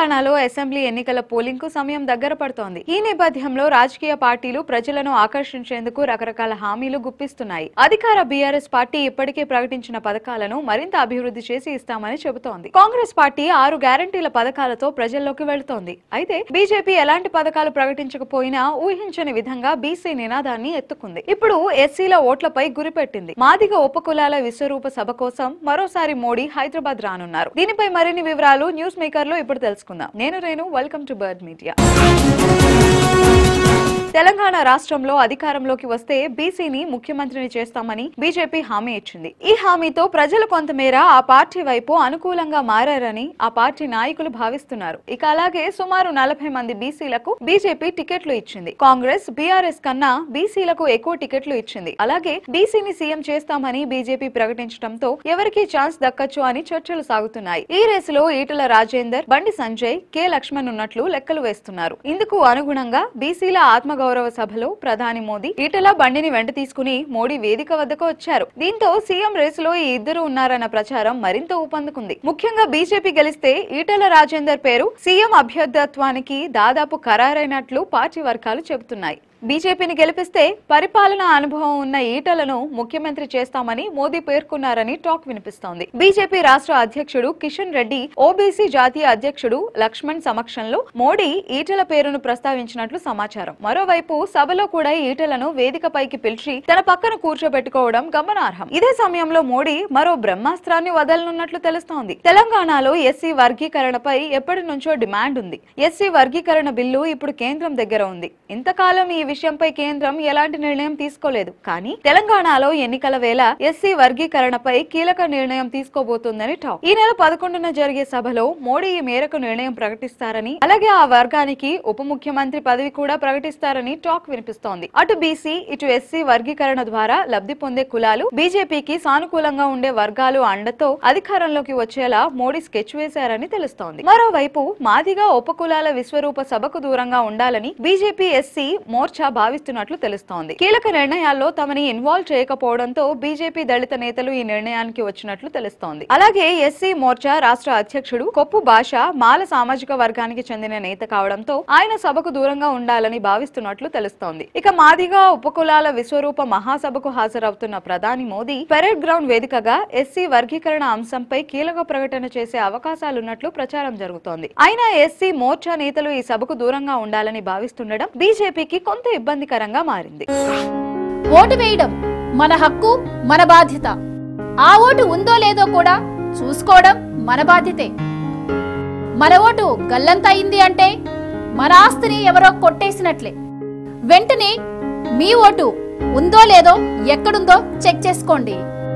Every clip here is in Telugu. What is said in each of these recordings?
తెలంగాణలో అసెంబ్లీ ఎన్నికల పోలింగ్ కు సమయం దగ్గర పడుతోంది ఈ నేపథ్యంలో రాజకీయ పార్టీలు ప్రజలను ఆకర్షించేందుకు రకరకాల హామీలు గుప్పిస్తున్నాయి అధికార బీఆర్ఎస్ పార్టీ ఇప్పటికే ప్రకటించిన పథకాలను మరింత అభివృద్ధి చేసి ఇస్తామని చెబుతోంది కాంగ్రెస్ పార్టీ ఆరు గ్యారంటీల పథకాలతో ప్రజల్లోకి వెళుతోంది అయితే బీజేపీ ఎలాంటి పథకాలు ప్రకటించకపోయినా ఊహించని విధంగా బీసీ నినాదాన్ని ఎత్తుకుంది ఇప్పుడు ఎస్సీల ఓట్లపై గురిపెట్టింది మాదిగ ఉపకులాల విశ్వరూప సభ కోసం మరోసారి మోడీ హైదరాబాద్ రానున్నారు దీనిపై మరిన్ని వివరాలు న్యూస్ మేకర్ లో ఇప్పుడు తెలుసుకుందాం నేను Renu welcome to bird media Telangana రాష్ట్రంలో అధికారంలోకి వస్తే బీసీని ముఖ్యమంత్రిని చేస్తామని బీజేపీ హామీ ఇచ్చింది ఈ హామీతో ప్రజలు కొంతమేర ఆ పార్టీ వైపు అనుకూలంగా మారారని ఆ పార్టీ నాయకులు భావిస్తున్నారు ఇక అలాగే సుమారు నలభై మంది బీసీలకు బీజేపీ టికెట్లు ఇచ్చింది కాంగ్రెస్ బీఆర్ఎస్ కన్నా బీసీలకు ఎక్కువ టికెట్లు ఇచ్చింది అలాగే బీసీని సీఎం చేస్తామని బీజేపీ ప్రకటించడంతో ఎవరికి ఛాన్స్ దక్కచ్చు అని చర్చలు సాగుతున్నాయి ఈ రేసులో ఈటల రాజేందర్ బండి సంజయ్ కె లక్ష్మణ్ ఉన్నట్లు లెక్కలు వేస్తున్నారు ఇందుకు అనుగుణంగా బీసీల ఆత్మగౌరవ సభలో ప్రధాని మోదీ ఈటల బండిని వెంట తీసుకుని మోడీ వేదిక వద్దకు వచ్చారు దీంతో సీఎం రేసులో ఈ ఇద్దరు ఉన్నారన్న ప్రచారం మరింత ఊపందుకుంది ముఖ్యంగా బీజేపీ గెలిస్తే ఈటల రాజేందర్ పేరు సీఎం అభ్యర్థత్వానికి దాదాపు ఖరారైనట్లు పార్టీ వర్గాలు చెబుతున్నాయి బీజేపీని గెలిపిస్తే పరిపాలనా అనుభవం ఉన్న ఈటలను ముఖ్యమంత్రి చేస్తామని మోదీ పేర్కొన్నారని టాక్ వినిపిస్తోంది బీజేపీ రాష్ట్ర అధ్యక్షుడు కిషన్ రెడ్డి ఓబీసీ జాతీయ అధ్యక్షుడు లక్ష్మణ్ సమక్షంలో మోడీ ఈటల పేరును ప్రస్తావించినట్లు సమాచారం మరోవైపు సభలో కూడా ఈటలను వేదికపైకి పిలిచి తన పక్కన కూర్చోబెట్టుకోవడం గమనార్హం ఇదే సమయంలో మోడీ మరో బ్రహ్మాస్త్రాన్ని వదలనున్నట్లు తెలుస్తోంది తెలంగాణలో ఎస్సీ వర్గీకరణపై ఎప్పటి నుంచో డిమాండ్ ఉంది ఎస్సీ వర్గీకరణ బిల్లు ఇప్పుడు కేంద్రం దగ్గర ఉంది ఇంతకాలం ఈ విషయంపై కేంద్రం ఎలాంటి నిర్ణయం తీసుకోలేదు కానీ తెలంగాణలో ఎన్నికల వేళ ఎస్సీ వర్గీకరణపై కీలక నిర్ణయం తీసుకోబోతోందని టాక్ ఈ నెల పదకొండున జరిగే సభలో మోడీ ఈ మేరకు నిర్ణయం ప్రకటిస్తారని అలాగే ఆ వర్గానికి ఉప ముఖ్యమంత్రి పదవి కూడా ప్రకటిస్తారని టాక్ వినిపిస్తోంది అటు బీసీ ఇటు ఎస్సీ వర్గీకరణ ద్వారా లబ్ధి పొందే కులాలు బీజేపీకి సానుకూలంగా ఉండే వర్గాలు అండతో అధికారంలోకి వచ్చేలా మోడీ స్కెచ్ వేశారని తెలుస్తోంది మరోవైపు మాదిగా ఉపకులాల విశ్వరూప సభకు దూరంగా ఉండాలని బీజేపీ ఎస్సీ మోర్చా భావిస్తున్నట్లు తెలుస్తోంది కీలక నిర్ణయాల్లో తమని ఇన్వాల్వ్ చేయకపోవడంతో బీజేపీ దళిత నేతలు ఈ నిర్ణయానికి వచ్చినట్లు తెలుస్తోంది అలాగే ఎస్సీ మోర్చా రాష్ట్ర అధ్యక్షుడు కొప్పు భాష మాల సామాజిక వర్గానికి చెందిన నేత కావడంతో ఆయన సభకు దూరంగా ఉండాలని భావిస్తున్నట్లు తెలుస్తోంది ఇక మాదిగా ఉపకులాల విశ్వరూప మహాసభకు హాజరవుతున్న ప్రధాని మోదీ పెరేడ్ గ్రౌండ్ వేదికగా ఎస్సీ వర్గీకరణ అంశంపై కీలక ప్రకటన చేసే అవకాశాలున్నట్లు ప్రచారం జరుగుతోంది అయినా ఎస్సీ మోర్చా నేతలు ఈ సభకు దూరంగా ఉండాలని భావిస్తుండడం బీజేపీకి కొంత ఇబ్బందికరంగా మారింది ఓటు వేయడం మన హక్కు మన బాధ్యత ఆ ఓటు ఉందో లేదో కూడా చూసుకోవడం మన బాధ్యతే మన ఓటు గల్లంత అయింది అంటే మన ఆస్తిని ఎవరో కొట్టేసినట్లే వెంటనే మీ ఓటు ఉందో లేదో ఎక్కడుందో చెక్ చేసుకోండి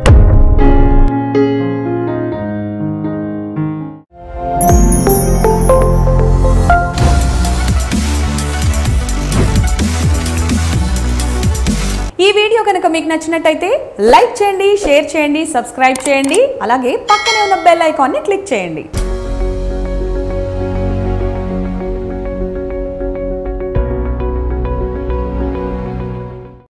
ఈ వీడియో కనుక మీకు నచ్చినట్టయితే లైక్ చేయండి షేర్ చేయండి సబ్స్క్రైబ్ చేయండి అలాగే పక్కనే ఉన్న బెల్ ఐకాన్ని క్లిక్ చేయండి